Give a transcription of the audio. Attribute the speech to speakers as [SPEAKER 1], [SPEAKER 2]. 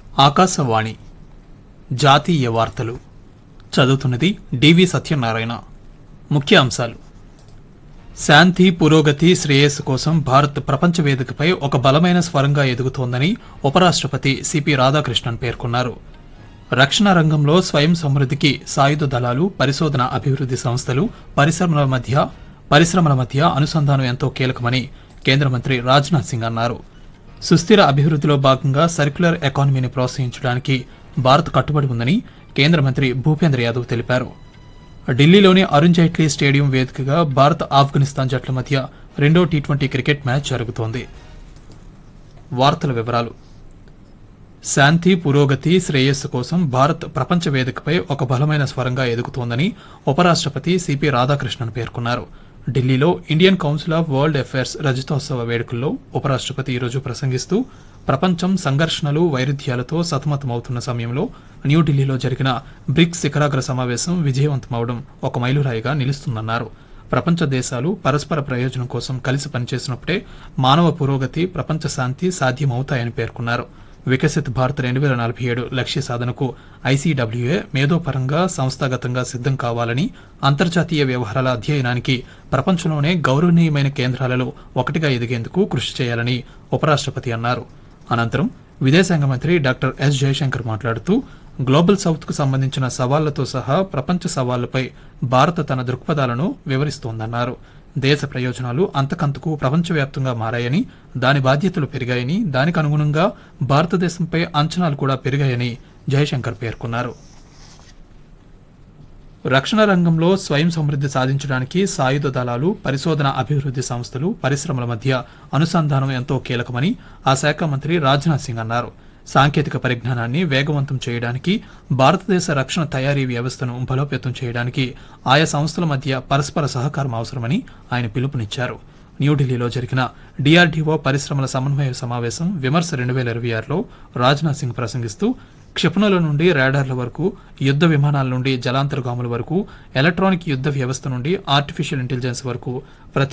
[SPEAKER 1] ఆకాశవాణి జాతీయ వార్తలు చదువుతున్నది డివి సత్యనారాయణ ముఖ్య అంశాలు శాంతి పురోగతి శ్రేయస్సు కోసం భారత్ ప్రపంచ వేదికపై ఒక బలమైన స్వరంగా ఎదుగుతోందని ఉపరాష్ట్రపతి సిపి రాధాకృష్ణన్ పేర్కొన్నారు రక్షణ రంగంలో స్వయం సమృద్ధికి సాయుధ దళాలు పరిశోధన అభివృద్ధి సంస్థలు పరిశ్రమల మధ్య పరిశ్రమల మధ్య అనుసంధానం ఎంతో కీలకమని కేంద్ర మంత్రి రాజ్నాథ్ సింగ్ అన్నారు సుస్థిర అభివృద్ధిలో భాగంగా సర్క్యులర్ ఎకానమీని ప్రోత్సహించడానికి భారత్ కట్టుబడి ఉందని కేంద్ర మంత్రి భూపేంద్ర యాదవ్ తెలిపారు ఢిల్లీలోని అరుణ్ జైట్లీ స్టేడియం వేదికగా భారత్ ఆఫ్ఘనిస్తాన్ జట్ల మధ్య రెండో టీ ట్వంటీ క్రికెట్ మ్యాచ్ జరుగుతోంది వార్తల వివరాలు శాంతి పురోగతి శ్రేయస్సు కోసం భారత్ ప్రపంచ వేదికపై ఒక బలమైన స్వరంగా ఎదుగుతోందని ఉపరాష్ట్రపతి సిపి రాధాకృష్ణన్ పేర్కొన్నారు ఢిల్లీలో Indian council of world affairs రజతోత్సవ వేడుకల్లో ఉపరాష్ట్రపతి ఈరోజు ప్రసంగిస్తూ ప్రపంచం సంఘర్షణలు వైరుధ్యాలతో సతమతమవుతున్న సమయంలో న్యూఢిల్లీలో జరిగిన బ్రిక్స్ శిఖరాగ్ర సమావేశం విజయవంతమవడం ఒక మైలురాయిగా నిలుస్తుందన్నారు ప్రపంచ దేశాలు పరస్పర ప్రయోజనం కోసం కలిసి పనిచేసినప్పుడే మానవ పురోగతి ప్రపంచ శాంతి సాధ్యమవుతాయని పేర్కొన్నారు వికసిత్ భారత్ రెండు వేల నలభై ఏడు లక్ష్య సాధనకు ఐసీడబ్ల్యూఏ మేధోపరంగా సంస్థాగతంగా సిద్ధం కావాలని అంతర్జాతీయ వ్యవహారాల అధ్యయనానికి ప్రపంచంలోనే గౌరవనీయమైన కేంద్రాలలో ఒకటిగా ఎదిగేందుకు కృషి చేయాలని ఉపరాష్ట్రపతి అన్నారు అనంతరం విదేశాంగ మంత్రి డాక్టర్ ఎస్ జయశంకర్ మాట్లాడుతూ గ్లోబల్ సౌత్ కు సంబంధించిన సవాళ్లతో సహా ప్రపంచ సవాళ్లపై భారత్ తన దృక్పథాలను వివరిస్తోందన్నారు దేశ ప్రయోజనాలు అంతకంతకు ప్రపంచవ్యాప్తంగా మారాయని దాని బాధ్యతలు పెరిగాయని దానికి అనుగుణంగా భారతదేశంపై అంచనాలు కూడా పెరిగాయని జయశంకర్ పేర్కొన్నారు రక్షణ రంగంలో స్వయం సమృద్ధి సాధించడానికి సాయుధ దళాలు పరిశోధన అభివృద్ధి సంస్థలు పరిశ్రమల మధ్య అనుసంధానం ఎంతో కీలకమని ఆ శాఖ మంత్రి రాజ్నాథ్ సింగ్ అన్నారు సాంకేతిక పరిజ్ఞానాన్ని వేగవంతం చేయడానికి భారతదేశ రక్షణ తయారీ వ్యవస్థను బలోపేతం చేయడానికి ఆయా సంస్థల మధ్య పరస్పర సహకారం అవసరమని ఆయన పిలుపునిచ్చారు న్యూఢిల్లీలో జరిగిన డిఆర్డీఓ పరిశ్రమల సమన్వయ సమావేశం విమర్శ రెండు వేల ఇరవై ఆరులో రాజ్నాథ్ సింగ్ ప్రసంగిస్తూ క్షిపణుల నుండి రాడార్ల వరకు యుద్ధ విమానాల నుండి జలాంతర్గాముల వరకు ఎలక్ట్రానిక్ యుద్ధ వ్యవస్థ నుండి ఆర్టిఫిషియల్ ఇంటెలిజెన్స్ వరకు ప్రతి